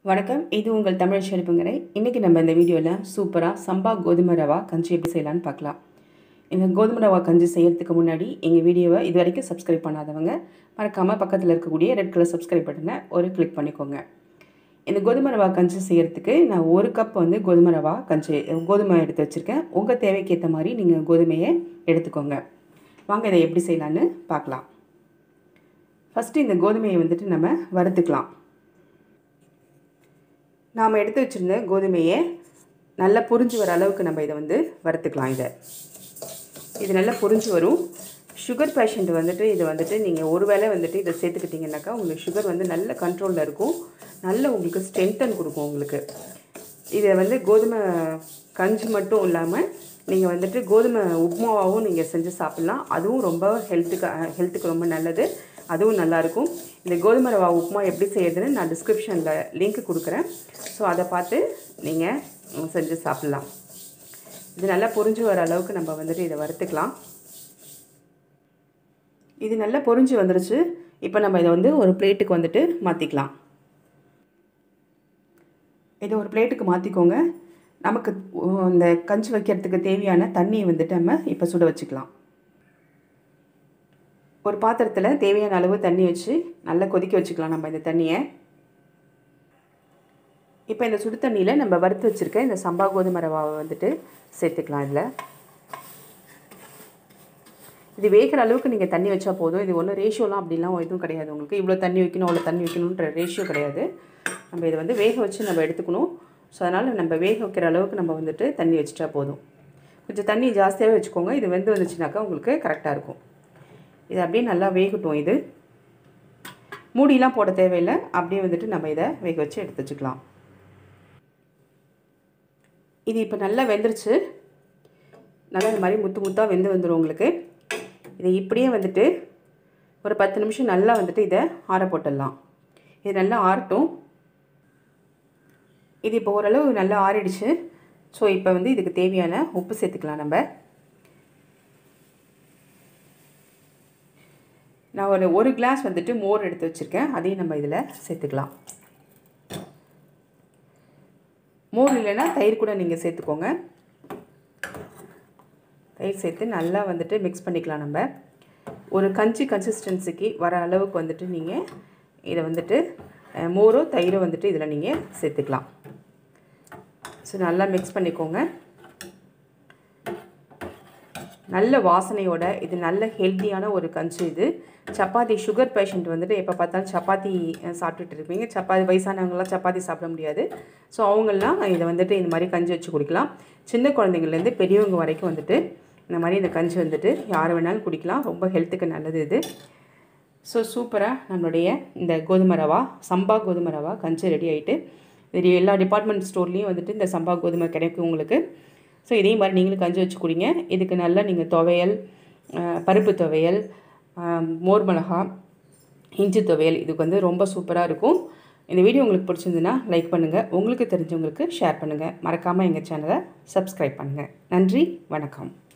வணக்கம் இது உங்கள் தமிழ் செழிப்புங்கரை இன்றைக்கி நம்ம இந்த வீடியோவில் சூப்பராக சம்பா கோதுமை ரவா கஞ்சி எப்படி செய்யலான்னு பார்க்கலாம் இந்த கோதுமை ரவா கஞ்சி செய்கிறதுக்கு முன்னாடி எங்கள் வீடியோவை இது வரைக்கும் சப்ஸ்கிரைப் பண்ணாதவங்க மறக்காமல் பக்கத்தில் இருக்கக்கூடிய ரெட் கலர் சப்ஸ்கிரைப் பட்டனை ஒரு கிளிக் பண்ணிக்கோங்க இந்த கோதுமை ரவா கஞ்சி செய்கிறதுக்கு நான் ஒரு கப் வந்து கோதுமை ரவா கஞ்சி கோதுமை எடுத்து வச்சுருக்கேன் உங்கள் தேவைக்கு ஏற்ற மாதிரி நீங்கள் கோதுமையை எடுத்துக்கோங்க வாங்க இதை எப்படி செய்யலான்னு பார்க்கலாம் ஃபஸ்ட்டு இந்த கோதுமையை வந்துட்டு நம்ம வறுத்துக்கலாம் நாம் எடுத்து வச்சுருந்த கோதுமையை நல்லா புரிஞ்சு வர அளவுக்கு நம்ம இதை வந்து வறுத்துக்கலாம் இதை இது நல்லா புரிஞ்சு வரும் சுகர் பேஷண்ட் வந்துட்டு இதை வந்துட்டு நீங்கள் ஒரு வேளை வந்துட்டு இதை சேர்த்துக்கிட்டிங்கனாக்கா உங்களுக்கு சுகர் வந்து நல்ல கண்ட்ரோலில் இருக்கும் நல்ல உங்களுக்கு ஸ்ட்ரென்த்தன் கொடுக்கும் உங்களுக்கு இதை வந்து கோதுமை கஞ்சி மட்டும் இல்லாமல் நீங்கள் வந்துட்டு கோதுமை உப்மாவாகவும் நீங்கள் செஞ்சு சாப்பிட்லாம் அதுவும் ரொம்ப ஹெல்த்துக்கு ஹெல்த்துக்கு ரொம்ப நல்லது அதுவும் நல்லாயிருக்கும் இந்த கோதுமை ரவா உப்புமா எப்படி செய்யறதுன்னு நான் டிஸ்கிரிப்ஷனில் லிங்க் கொடுக்குறேன் ஸோ அதை பார்த்து நீங்கள் செஞ்சு சாப்பிட்லாம் இது நல்லா பொரிஞ்சு வர அளவுக்கு நம்ம வந்துட்டு இதை வறுத்துக்கலாம் இது நல்லா பொரிஞ்சு வந்துருச்சு இப்போ நம்ம இதை வந்து ஒரு பிளேட்டுக்கு வந்துட்டு மாற்றிக்கலாம் இதை ஒரு பிளேட்டுக்கு மாற்றிக்கோங்க நமக்கு இந்த கஞ்சி வைக்கிறதுக்கு தேவையான தண்ணியை வந்துட்டு நம்ம இப்போ சுட வச்சுக்கலாம் ஒரு பாத்திரத்தில் தேவையான அளவு தண்ணி வச்சு நல்லா கொதிக்க வச்சுக்கலாம் நம்ம இந்த தண்ணியை இப்போ இந்த சுடு தண்ணியில் நம்ம வறுத்து வச்சுருக்க இந்த சம்பா கோதுமை ரவாவை வந்துட்டு சேர்த்துக்கலாம் இதில் இது வேகிற அளவுக்கு நீங்கள் தண்ணி வச்சா போதும் இது ஒன்றும் ரேஷியோலாம் அப்படிலாம் எதுவும் கிடையாது உங்களுக்கு இவ்வளோ தண்ணி வைக்கணும் அவ்வளோ தண்ணி வைக்கணுன்ற ரேஷியோ கிடையாது நம்ம இதை வந்து வேக வச்சு நம்ம எடுத்துக்கணும் ஸோ அதனால் நம்ம வேக வைக்கிற அளவுக்கு நம்ம வந்துட்டு தண்ணி வச்சுட்டா போதும் கொஞ்சம் தண்ணி ஜாஸ்தியாகவே வச்சுக்கோங்க இது வெந்து வந்துச்சுனாக்கா உங்களுக்கு கரெக்டாக இருக்கும் இது அப்படியே நல்லா வேகட்டும் இது மூடிலாம் போட தேவையில்லை அப்படியே வந்துட்டு நம்ம இதை வேக வச்சு எடுத்து வச்சுக்கலாம் இது இப்போ நல்லா வெந்துருச்சு நல்லா இந்த மாதிரி முத்து முத்தாக வெந்து வந்துடும் உங்களுக்கு இதை இப்படியே வந்துட்டு ஒரு பத்து நிமிஷம் நல்லா வந்துட்டு இதை ஆற போட்டுடலாம் இது நல்லா ஆறட்டும் இது இப்போ ஓரளவு நல்லா ஆறிடுச்சு ஸோ இப்போ வந்து இதுக்கு தேவையான உப்பு சேர்த்துக்கலாம் நம்ம நான் ஒரு ஒரு கிளாஸ் வந்துட்டு மோர் எடுத்து வச்சுருக்கேன் அதையும் நம்ம இதில் சேர்த்துக்கலாம் மோர் இல்லைன்னா தயிர் கூட நீங்கள் சேர்த்துக்கோங்க தயிர் சேர்த்து நல்லா வந்துட்டு மிக்ஸ் பண்ணிக்கலாம் நம்ம ஒரு கஞ்சி கன்சிஸ்டன்சிக்கு வர அளவுக்கு வந்துட்டு நீங்கள் இதை வந்துட்டு மோரோ தயிரோ வந்துட்டு இதில் நீங்கள் சேர்த்துக்கலாம் ஸோ நல்லா மிக்ஸ் பண்ணிக்கோங்க நல்ல வாசனையோட இது நல்ல ஹெல்த்தியான ஒரு கஞ்சி இது சப்பாத்தி சுகர் பேஷண்ட் வந்துட்டு எப்போ பார்த்தாலும் சப்பாத்தி சாப்பிட்டுட்டு இருப்பீங்க சப்பாத்தி வயசானவங்களாம் சப்பாத்தி சாப்பிட முடியாது ஸோ அவங்கெல்லாம் இதை வந்துட்டு இந்த மாதிரி கஞ்சி வச்சு குடிக்கலாம் சின்ன குழந்தைங்கள்லேருந்து பெரியவங்க வரைக்கும் வந்துட்டு இந்த மாதிரி இந்த கஞ்சி வந்துட்டு யார் வேணாலும் குடிக்கலாம் ரொம்ப ஹெல்த்துக்கு நல்லது இது ஸோ சூப்பராக நம்மளுடைய இந்த கோதுமை ரவா சம்பா கோதுமை ரவா கஞ்சி ரெடி ஆகிட்டு இது எல்லா டிபார்ட்மெண்ட் ஸ்டோர்லேயும் வந்துட்டு இந்த சம்பா கோதுமை கிடைக்கும் உங்களுக்கு ஸோ இதே மாதிரி நீங்களும் கஞ்சி வச்சு குடிங்க இதுக்கு நல்லா நீங்கள் துவையல் பருப்பு துவையல் மோர் மிளகா இஞ்சி துவையல் இதுக்கு வந்து ரொம்ப சூப்பராக இருக்கும் இந்த வீடியோ உங்களுக்கு பிடிச்சிருந்துன்னா லைக் பண்ணுங்கள் உங்களுக்கு தெரிஞ்சவங்களுக்கு ஷேர் பண்ணுங்கள் மறக்காமல் எங்கள் சேனலை சப்ஸ்கிரைப் பண்ணுங்கள் நன்றி வணக்கம்